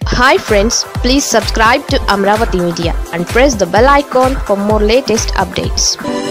hi friends please subscribe to Amaravati media and press the bell icon for more latest updates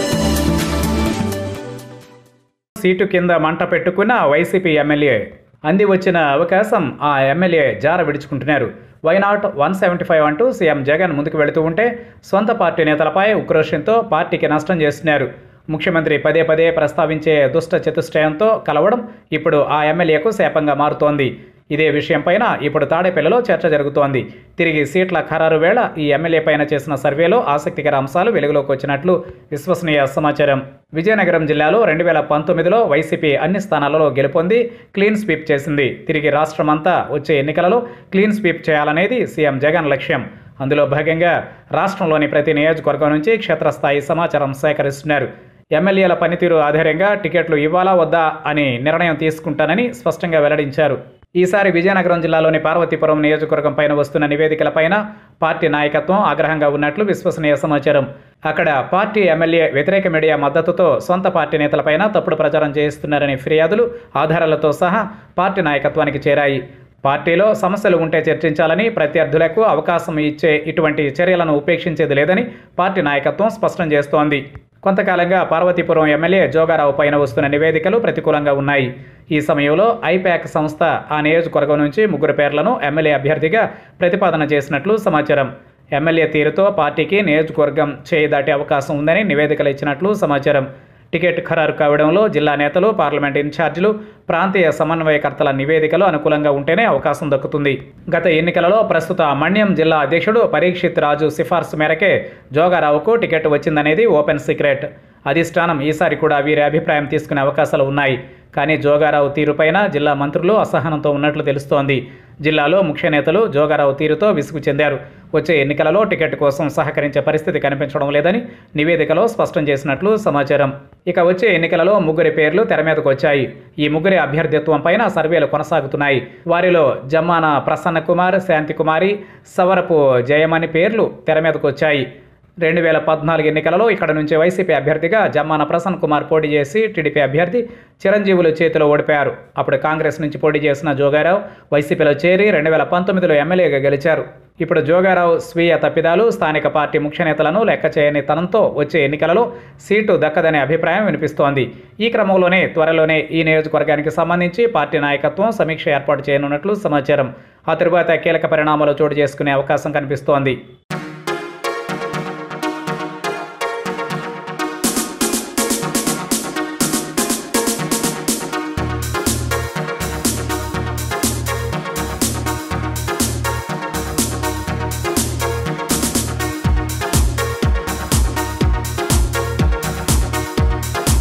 seat కింద మంట పెట్టుకున్న YCP MLA అంది వచ్చిన అవకాశం ఆ ఎమ్మెల్యే జార విడుచుకుంటున్నారు వైనాట్ వన్ సెవెంటీ ఫైవ్ అంటూ సీఎం జగన్ ముందుకు వెళుతూ ఉంటే సొంత పార్టీ నేతలపై ఉక్రోషంతో పార్టీకి నష్టం చేస్తున్నారు ముఖ్యమంత్రి పదే పదే ప్రస్తావించే దుష్ట చతుష్టయంతో కలవడం ఇప్పుడు ఆ ఎమ్మెల్యేకు శాపంగా మారుతోంది ఇదే విషయంపైన ఇప్పుడు తాడేపల్లిలో చర్చ జరుగుతోంది తిరిగి సీట్ల ఖరారు వేళ ఈ ఎమ్మెల్యే పైన చేసిన సర్వేలో ఆసక్తికర అంశాలు వెలుగులోకి వచ్చినట్లు విశ్వసనీయ సమాచారం విజయనగరం జిల్లాలో రెండు వేల పంతొమ్మిదిలో వైసీపీ అన్ని స్థానాలలో గెలుపొంది క్లీన్ స్వీప్ చేసింది తిరిగి రాష్ట్రమంతా వచ్చే ఎన్నికలలో క్లీన్ స్వీప్ చేయాలనేది సీఎం జగన్ లక్ష్యం అందులో భాగంగా రాష్ట్రంలోని ప్రతి నియోజకవర్గం నుంచి క్షేత్రస్థాయి సమాచారం సేకరిస్తున్నారు ఎమ్మెల్యేల పనితీరు ఆధారంగా టికెట్లు ఇవ్వాలా వద్దా అని నిర్ణయం తీసుకుంటానని స్పష్టంగా వెల్లడించారు ఈసారి విజయనగరం జిల్లాలోని పార్వతీపురం నియోజకవర్గం పైన వస్తున్న నివేదికలపైన పార్టీ నాయకత్వం ఆగ్రహంగా ఉన్నట్లు విశ్వసనీయ సమాచారం అక్కడ పార్టీ ఎమ్మెల్యే వ్యతిరేక మీడియా మద్దతుతో సొంత పార్టీ నేతలపైన తప్పుడు ప్రచారం చేస్తున్నారనే ఫిర్యాదులు ఆధారాలతో సహా పార్టీ నాయకత్వానికి చేరాయి పార్టీలో సమస్యలు ఉంటే చర్చించాలని ప్రత్యర్థులకు అవకాశం ఇచ్చే ఇటువంటి చర్యలను ఉపేక్షించేది లేదని పార్టీ నాయకత్వం స్పష్టం చేస్తోంది కొంతకాలంగా పార్వతీపురం ఎమ్మెల్యే జోగారావు పైన వస్తున్న నివేదికలు ప్రతికూలంగా ఉన్నాయి ఈ సమయంలో ఐపాక్ సంస్థ ఆ నియోజకవర్గం నుంచి ముగ్గురు పేర్లను ఎమ్మెల్యే అభ్యర్థిగా ప్రతిపాదన చేసినట్లు సమాచారం ఎమ్మెల్యే తీరుతో పార్టీకి నియోజకవర్గం చేయి దాటే అవకాశం ఉందని నివేదికలు ఇచ్చినట్లు సమాచారం టికెట్ ఖరారు కావడంలో జిల్లా నేతలు పార్లమెంట్ ఇన్ఛార్జీలు ప్రాంతీయ సమన్వయకర్తల నివేదికలు అనుకూలంగా ఉంటేనే అవకాశం దక్కుతుంది గత ఎన్నికలలో ప్రస్తుత మన్యం జిల్లా అధ్యక్షుడు పరీక్షిత్ రాజు సిఫార్సు మేరకే జోగారావుకు టికెట్ వచ్చిందనేది ఓపెన్ సీక్రెట్ అధిష్టానం ఈసారి కూడా వీరి అభిప్రాయం తీసుకునే అవకాశాలు ఉన్నాయి కానీ జోగారావు తీరుపైన జిల్లా మంత్రులు అసహనంతో ఉన్నట్లు తెలుస్తోంది జిల్లాలో ముఖ్య నేతలు జోగారావు తీరుతో విసుగు చెందారు వచ్చే ఎన్నికలలో టికెట్ కోసం సహకరించే పరిస్థితి కనిపించడం లేదని నివేదికలో స్పష్టం చేసినట్లు సమాచారం ఇక వచ్చే ఎన్నికలలో ముగ్గురి పేర్లు తెర మీదకు వచ్చాయి ఈ ముగ్గురి అభ్యర్థిత్వం పైన సర్వేలు కొనసాగుతున్నాయి వారిలో జమ్మాన ప్రసన్న కుమార్ శాంతికుమారి సవరపు జయమణి పేర్లు తెర మీదకు వచ్చాయి రెండు వేల పద్నాలుగు ఎన్నికలలో ఇక్కడ నుంచి వైసీపీ అభ్యర్థిగా జమ్మాన ప్రసన్న కుమార్ పోటీ చేసి టీడీపీ అభ్యర్థి చిరంజీవులు చేతిలో ఓడిపోయారు అప్పుడు కాంగ్రెస్ నుంచి పోటీ చేసిన జోగారావు వైసీపీలో చేరి రెండు వేల పంతొమ్మిదిలో ఎమ్మెల్యేగా గెలిచారు ఇప్పుడు జోగారావు స్వీయ తప్పిదాలు స్థానిక పార్టీ ముఖ్య నేతలను లెక్క చేయని తనంతో వచ్చే ఎన్నికలలో సీటు దక్కదనే అభిప్రాయం వినిపిస్తోంది ఈ క్రమంలోనే త్వరలోనే ఈ నియోజకవర్గానికి సంబంధించి పార్టీ నాయకత్వం సమీక్ష ఏర్పాటు చేయనున్నట్లు సమాచారం ఆ తరువాత కీలక పరిణామాలు చోటు చేసుకునే అవకాశం కనిపిస్తోంది